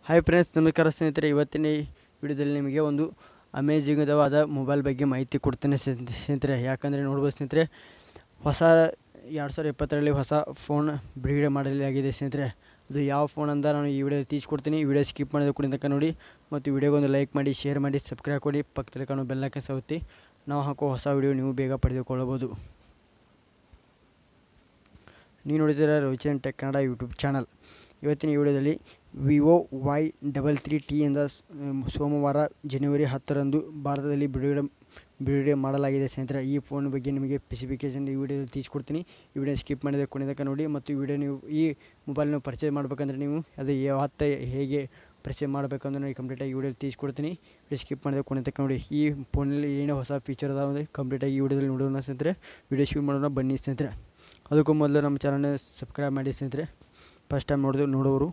hi friends ನಮಸ್ಕಾರ ಸ್ನೇಹಿತರೆ ಇವತ್ತಿನ ಈ ವಿಡಿಯೋದಲ್ಲಿ ನಿಮಗೆ ಒಂದು ಅಮೇಜಿಂಗವಾದ ಮೊಬೈಲ್ ಬಗ್ಗೆ ಮಾಹಿತಿ ಕೊಡ್ತೇನೆ ಸ್ನೇಹಿತ- ಸ್ನೇಹಿತರೆ ಯಾಕಂದರೆ ನೋಡ್ಬೋದು ಸ್ನೇಹಿತರೆ ಹೊಸ ಎರಡು ಸಾವಿರದ ಇಪ್ಪತ್ತರಲ್ಲಿ ಹೊಸ ಫೋನ್ ಬಿಡುಗಡೆ ಮಾಡಲಾಗಿದೆ ಸ್ನೇಹಿತರೆ ಅದು ಯಾವ ಫೋನ್ ಅಂತ ನಾನು ಈ ವಿಡಿಯೋ ತೀಸ್ಕೊಡ್ತೀನಿ ಈ ವಿಡಿಯೋ ಸ್ಕಿಪ್ ಮಾಡಿದ ಕೂಡ ತನಕ ನೋಡಿ ಮತ್ತು ವಿಡಿಯೋಗೊಂದು ಲೈಕ್ ಮಾಡಿ ಶೇರ್ ಮಾಡಿ ಸಬ್ಸ್ಕ್ರೈಬ್ ಕೊಡಿ ಪಕ್ಕದಲ್ಲಿ ಕಾಣೋ ಬೆಲ್ಲಕ್ಕೆ ಸವತಿ ನಾವು ಹಾಕೋ ಹೊಸ ವಿಡಿಯೋ ನೀವು ಬೇಗ ಪಡೆದುಕೊಳ್ಳಬಹುದು ನೀವು ನೋಡಿದರೆ Ravichand tech Kannada YouTube channel ಇವತ್ತಿನ ಈ ವಿಡಿಯೋದಲ್ಲಿ Vivo Y double three T ಇಂದ ಸ್- ಸೋಮವಾರ ಜನವರಿ ಹತ್ತರಂದು ಭಾರತದಲ್ಲಿ ಬಿಡುಗಡೆ ಬಿಡುಗಡೆ ಮಾಡಲಾಗಿದೆ ಸ್ನೇಹಿತರೆ ಈ ಫೋನ್ ಬಗ್ಗೆ ನಿಮಗೆ ಸ್ಪೆಸಿಫಿಕೇಶನ್ ಈ ವಿಡಿಯೋದಲ್ಲಿ ತಿಳಿಸ್ಕೊಡ್ತೀನಿ ಈ ವಿಡಿಯೋ ಸ್ಕಿಪ್ ಮಾಡಿದ ಕೊನೆದಕ್ಕ ನೋಡಿ ಮತ್ತು ಈ ವಿಡಿಯೋ ನೀವು ಈ ಮೊಬೈಲ್ನ ಪರ್ಚೇಸ್ ಮಾಡಬೇಕಂದ್ರೆ ನೀವು ಅದು ಯಾವತ್ತ ಹೇಗೆ ಪರ್ಚೇಸ್ ಮಾಡಬೇಕಂದ್ರೆ ನಾನು ಕಂಪ್ಲೀಟಾಗಿ ಈ ವಿಡಿಯೋ ತಿಳಿಸ್ಕೊಡ್ತೀನಿ ವಿಡಿಯೋ ಸ್ಕಿಪ್ ಮಾಡಿದ ಕೊನೆ ತನಕ ನೋಡಿ ಈ ಫೋನಲ್ಲಿ ಏನೇ ಹೊಸ ಫೀಚರ್ ಅದಾವೆ ಕಂಪ್ಲೀಟಾಗಿ ಈ ವಿಡಿಯೋದಲ್ಲಿ ನೋಡೋಣ ಸ್ನೇಹಿತರೆ ವಿಡಿಯೋ ಶೂಟ್ ಮಾಡೋಣ ಬನ್ನಿ ಸ್ನೇಹಿತರೆ ಅದಕ್ಕೂ ಮೊದಲು ನಮ್ಮ ಚಾನಲ್ನ ಸಬ್ಸ್ಕ್ರೈಬ್ ಮಾಡಿ ಸ್ನೇಹಿತರೆ ಫಸ್ಟ್ ಟೈಮ್ ನೋಡಿದ್ರು ನೋಡೋರು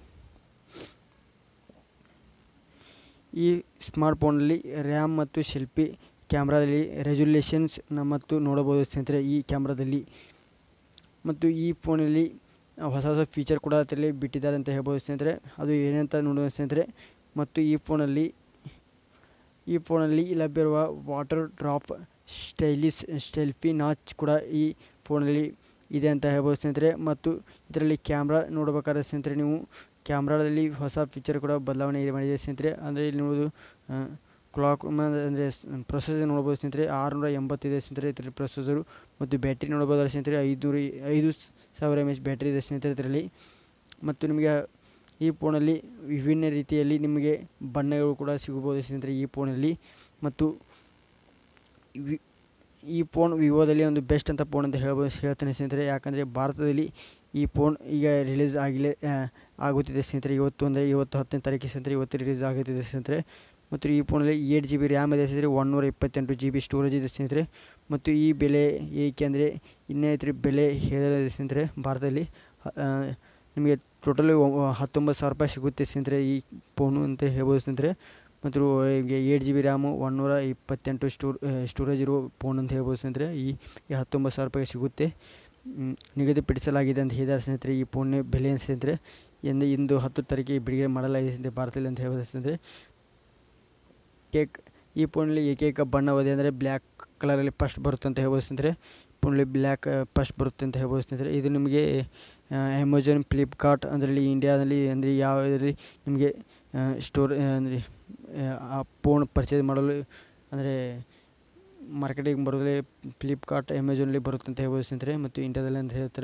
ಈ ಸ್ಮಾರ್ಟ್ಫೋನಲ್ಲಿ ರ್ಯಾಮ್ ಮತ್ತು ಸೆಲ್ಫಿ ಕ್ಯಾಮ್ರಾದಲ್ಲಿ ರೆಜುಲೇಷನ್ಸ್ ಮತ್ತು ನೋಡಬಹುದು ಸ್ನೇಹಿತರೆ ಈ ಕ್ಯಾಮ್ರಾದಲ್ಲಿ ಮತ್ತು ಈ ಫೋನಲ್ಲಿ ಹೊಸ ಹೊಸ ಫೀಚರ್ ಕೂಡ ಅದರಲ್ಲಿ ಬಿಟ್ಟಿದ್ದಾರೆ ಅಂತ ಹೇಳ್ಬೋದು ಸ್ನೇಹಿತರೆ ಅದು ಏನಂತ ನೋಡೋಣ ಸ್ನೇಹಿತರೆ ಮತ್ತು ಈ ಫೋನಲ್ಲಿ ಈ ಫೋನಲ್ಲಿ ಲಭ್ಯವಿರುವ water drop stylish selfie notch ಕೂಡ ಈ ಫೋನಲ್ಲಿ ಇದೆ ಅಂತ ಹೇಳ್ಬೋದು ಸ್ನೇಹಿತರೆ ಮತ್ತು ಇದರಲ್ಲಿ ಕ್ಯಾಮ್ರಾ ನೋಡಬೇಕಾದ್ರೆ ಸ್ನೇಹಿತರೆ ನೀವು ಕ್ಯಾಮ್ರಾದಲ್ಲಿ ಹೊಸ ಫೀಚರ್ ಕೂಡ ಬದಲಾವಣೆ ಇದೆ ಮಾಡಿದೆ ಸ್ನೇಹಿತರೆ ಅಂದರೆ ಇಲ್ಲಿ ನೋಡೋದು ಕ್ಲಾಕ್ ಅಂದರೆ ಪ್ರೊಸೆಸರ್ ನೋಡ್ಬೋದು ಸ್ನೇಹಿತರೆ ಆರುನೂರ ಎಂಬತ್ತಿದೆ ಸ್ನೇಹಿತರೆ ಇದರಲ್ಲಿ ಪ್ರೊಸೆಸರು ಮತ್ತು ಬ್ಯಾಟ್ರಿ ನೋಡ್ಬೋದು ಸ್ನೇಹಿತರೆ ಐದುನೂರ ಐದು ಸಾವಿರ ಎಮ್ ಎಚ್ ಬ್ಯಾಟ್ರಿ ಇದೆ ಸ್ನೇಹಿತರೆ ಇದರಲ್ಲಿ ಮತ್ತು ನಿಮಗೆ ಈ ಫೋನಲ್ಲಿ ವಿಭಿನ್ನ ರೀತಿಯಲ್ಲಿ ನಿಮಗೆ ಬಣ್ಣಗಳು ಕೂಡ ಸಿಗಬಹುದು ಸ್ನೇಹಿತರೆ ಈ ಫೋನಲ್ಲಿ ಮತ್ತು ವಿ- ಈ ಫೋನ್ ವಿವೋದಲ್ಲಿ ಒಂದು ಬೆಸ್ಟ್ ಅಂತ ಫೋನ್ ಅಂತ ಹೇಳ್ಬೋದು ಹೇಳ್ತೇನೆ ಸ್ನೇಹಿತರೆ ಯಾಕಂದರೆ ಭಾರತದಲ್ಲಿ ಈ ಫೋನ್ ಈಗ ರಿಲೀಸ್ ಆಗಿಲೇ ಆ, ಆಗುತ್ತಿದೆ ಸ್ನೇಹಿತರೆ ಇವತ್ತು ಅಂದರೆ ಇವತ್ತು ಹತ್ತನೇ ತಾರೀಕು ಸ್ನೇಹಿತರೆ ಇವತ್ತು ರಿಲೀಸ್ ಆಗುತ್ತಿದೆ ಸ್ನೇಹಿತರೆ ಮತ್ತು ಈ ಫೋನಲ್ಲಿ ಏಟ್ ಜಿ ಬಿ ರ್ಯಾಮ್ ಇದೆ ಸ್ನೇಹಿತರೆ ಒನ್ನೂರ ಇಪ್ಪತ್ತೆಂಟು ಜಿ ಬಿ ಸ್ಟೋರೇಜ್ ಇದೆ ಸ್ನೇಹಿತರೆ ಮತ್ತು ಈ ಬೆಲೆ ಏಕೆಂದರೆ ಇನ್ನೇ ಇದ್ರ ಬೆಲೆ ಹೇಳಿದೆ ಸ್ನೇಹಿತರೆ ಭಾರತದಲ್ಲಿ ಆ, ನಿಮಗೆ ಟೋಟಲಿ ಹತ್ತೊಂಬತ್ತು ಸಾವಿರ ರೂಪಾಯಿ ಸಿಗುತ್ತೆ ಸ್ನೇಹಿತರೆ ಈ ಫೋನು ಅಂತ ಹೇಳ್ಬೋದು ಸ್ನೇಹಿತರೆ ಮತ್ತು ಏಟ್ ಜಿ ಬಿ ರ್ಯಾಮು ಒನ್ನೂರ ಇಪ್ಪತ್ತೆಂಟು ಸ್ಟೋರ್ ಸ್ಟೋರೇಜ್ ಇರೋ ಫೋನ್ ಅಂತ ಹೇಳ್ಬೋದು ಸ್ನೇಹಿತರೆ ಈ ಈ ಹತ್ತೊಂಬತ್ತು ಸಾವಿರ ರೂಪಾಯಿ ಸಿಗುತ್ತೆ ಮ್, ನಿಗದಿಪಡಿಸಲಾಗಿದೆ ಅಂತ ಹೇಳಿದ್ದಾರೆ ಸ್ನೇಹಿತರೆ ಈ ಫೋನ್ ಬೆಲೆ ಸ್ನೇಹಿತರೆ ಎಂದು ಇಂದು ಹತ್ತು ತಾರೀಕಿಗೆ ಬಿಡುಗಡೆ ಮಾಡಲಾಗಿದೆ ಸ್ನೇಹಿತರೆ ಭಾರತದಲ್ಲಿ ಅಂತ ಹೇಳ್ಬೋದು ಸ್ನೇಹಿತರೆ ಕೇಕ್ ಈ ಫೋನಲ್ಲಿ ಏಕೈಕ ಬಣ್ಣವಾದೆ ಅಂದರೆ ಬ್ಲ್ಯಾಕ್ ಕಲರಲ್ಲಿ ಫಸ್ಟ್ ಬರುತ್ತೆ ಅಂತ ಹೇಳ್ಬೋದು ಸ್ನೇಹಿತರೆ ಫೋನಲ್ಲಿ ಬ್ಲ್ಯಾಕ್ ಫಸ್ಟ್ ಬರುತ್ತೆ ಅಂತ ಹೇಳ್ಬೋದು ಸ್ನೇಹಿತರೆ ಇದು ನಿಮಗೆ ಅಮೆಜಾನ್ ಫ್ಲಿಪ್ಕಾರ್ಟ್ ಅದರಲ್ಲಿ ಇಂಡಿಯಾದಲ್ಲಿ ಅಂದರೆ ಯಾವ ಇದರಲ್ಲಿ ನಿಮಗೆ ಸ್ಟೋರ್ ಅಂದರೆ ಆ ಫೋನ್ ಪರ್ಚೇಸ್ ಮಾಡಲು ಅಂದರೆ ಮಾರ್ಕೆಟಿಗೆ ಬರೋದ್ರೆ ಫ್ಲಿಪ್ಕಾರ್ಟ್ ಅಮೆಜಾನಲ್ಲಿ ಬರುತ್ತೆ ಅಂತ ಹೇಳ್ಬೋದು ಸ್ನೇಹಿತರೆ ಮತ್ತು ಇಂಡಿಯಾದಲ್ಲಿ ಅಂತ ಹೇಳ್ತಾರೆ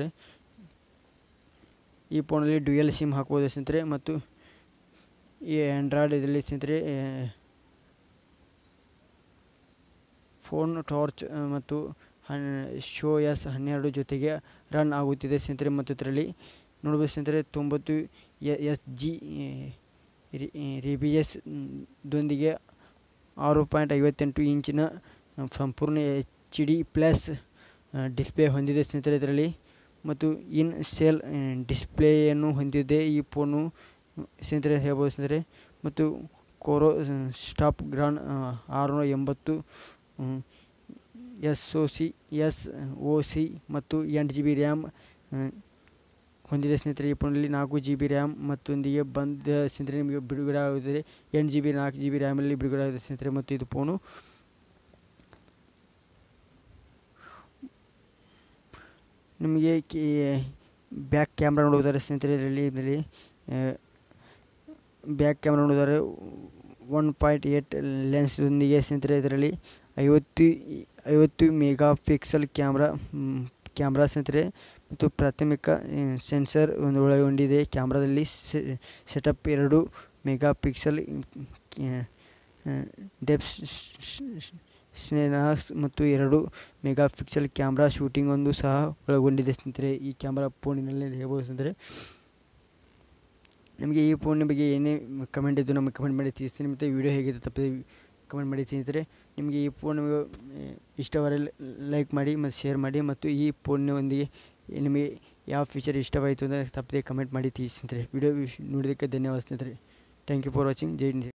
ಈ ಫೋನಲ್ಲಿ ಡ್ಯುಯಲ್ ಸಿಮ್ ಹಾಕ್ಬೋದು ಸ್ನೇಹಿತರೆ ಮತ್ತು ಈ ಆ್ಯಂಡ್ರಾಯ್ಡ್ ಇದರಲ್ಲಿ ಸ್ನೇಹಿತರೆ ಫೋನ್ ಟಾರ್ಚ್ ಆ, ಮತ್ತು ಹನ್ ಶೋ ಎಸ್ ಹನ್ನೆರಡು ಜೊತೆಗೆ ರನ್ ಆಗುತ್ತಿದೆ ಸ್ನೇಹಿತರೆ ಮತ್ತು ಇದರಲ್ಲಿ ನೋಡ್ಬೋದು ಸ್ನೇಹಿತರೆ ತೊಂಬತ್ತು ಎಸ್ ಜಿ ರಿಬಿಎಸ್ ದೊಂದಿಗೆ ಆರು ಪಾಯಿಂಟ್ ಐವತ್ತೆಂಟು ಇಂಚಿನ ಸಂಪೂರ್ಣ ಎಚ್ ಡಿ ಪ್ಲಸ್ ಡಿಸ್ಪ್ಲೇ ಹೊಂದಿದೆ ಸ್ನೇಹಿತರೆ ಇದರಲ್ಲಿ ಮತ್ತು ಇನ್ ಸೆಲ್ ಡಿಸ್ಪ್ಲೇಯನ್ನು ಹೊಂದಿದೆ ಈ ಫೋನು ಸ್ನೇಹಿತರೆ ಹೇಳ್ಬೋದು ಸ್ನೇಹಿತರೆ ಮತ್ತು ಕೋರೋ ಸ್ಟಾಪ್ ಗ್ರಾನ್ ಆರುನೂರ ಎಂಬತ್ತು S O C S O C ಮತ್ತು ಎಂಟು ಜಿ ಬಿ ರ್ಯಾಮ್ ಹೊಂದಿದೆ ಸ್ನೇಹಿತರೆ ಈ ಫೋನಲ್ಲಿ ನಾಲ್ಕು ಜಿ ಬಿ ರ್ಯಾಮ್ ಮತ್ತೊಂದಿಗೆ ಬಂದ ಸ್ನೇಹಿತರೆ ನಿಮಗೆ ಬಿಡುಗಡೆ ಆಗುತ್ತದೆ ಎಂಟು ಜಿ ಬಿ ನಾಲ್ಕು ಜಿ ಬಿ ರ್ಯಾಮಲ್ಲಿ ಬಿಡುಗಡೆ ಆಗುತ್ತೆ ಸ್ನೇಹಿತರೆ ಮತ್ತು ಇದು ಫೋನು ನಿಮಗೆ ಕೇ ಬ್ಯಾಕ್ ಕ್ಯಾಮ್ರಾ ನೋಡುವುದಾರೆ ಸ್ನೇಹಿತರೆ ಇದರಲ್ಲಿ ಇದರಲ್ಲಿ ಬ್ಯಾಕ್ ಕ್ಯಾಮ್ರಾ ನೋಡಿದರೆ ಒನ್ ಪಾಯಿಂಟ್ ಏಟ್ ಲೆನ್ಸ್ದೊಂದಿಗೆ ಸ್ನೇಹಿತರೆ ಇದರಲ್ಲಿ ಐವತ್ತು ಐವತ್ತು ಮೆಗಾ ಪಿಕ್ಸೆಲ್ ಕ್ಯಾಮ್ರಾ ಕ್ಯಾಮ್ರಾ ಸ್ನೇಹಿತರೆ ಮತ್ತು ಪ್ರಾಥಮಿಕ ಸೆನ್ಸರ್ ಒಂದು ಒಳಗೊಂಡಿದೆ ಕ್ಯಾಮ್ರಾದಲ್ಲಿ ಸೆಟಪ್ ಎರಡು ಮೆಗಾ ಪಿಕ್ಸೆಲ್ ಡೆಪ್ಸ್ ಸ್ನೇನಾಸ್ ಮತ್ತು ಎರಡು ಮೆಗಾ ಪಿಕ್ಸೆಲ್ ಕ್ಯಾಮ್ರಾ ಶೂಟಿಂಗ್ ಒಂದು ಸಹ ಒಳಗೊಂಡಿದೆ ಸ್ನೇಹಿತರೆ ಈ ಕ್ಯಾಮ್ರಾ ಫೋನಿನಲ್ಲಿ ಹೇಳ್ಬೋದು ಸ್ನೇಹಿತರೆ ನಿಮಗೆ ಈ ಫೋನಿನ ಬಗ್ಗೆ ಏನೇ ಕಮೆಂಟ್ ಇದ್ದು ನಮಗೆ ಕಮೆಂಟ್ ಮಾಡಿ ತಿಳಿಸ್ತೀನಿ ಮತ್ತು ವಿಡಿಯೋ ಹೇಗಿದೆ ತಪ್ಪದೆ ಕಮೆಂಟ್ ಮಾಡಿ ಸ್ನೇಹಿತರೆ ನಿಮಗೆ ಈ ಫೋನ್ ಇಷ್ಟವಾದರೆ ಲೈಕ್ ಮಾಡಿ ಮತ್ತು ಶೇರ್ ಮಾಡಿ ಮತ್ತು ಈ ಫೋನ್ನೊಂದಿಗೆ ನಿಮಗೆ ಯಾವ ಫೀಚರ್ ಇಷ್ಟವಾಯಿತು ಅಂದರೆ ತಪ್ಪದೆ ಕಮೆಂಟ್ ಮಾಡಿ ತಿಳಿಸಿ ಸ್ನೇಹಿತರೆ ವಿಡಿಯೋ ನೋಡೋದಕ್ಕೆ ಧನ್ಯವಾದ ಸ್ನೇಹಿತರೆ ಥ್ಯಾಂಕ್ ಯು ಫಾರ್ ವಾಚಿಂಗ್ ಜೈ ಹಿಂದ್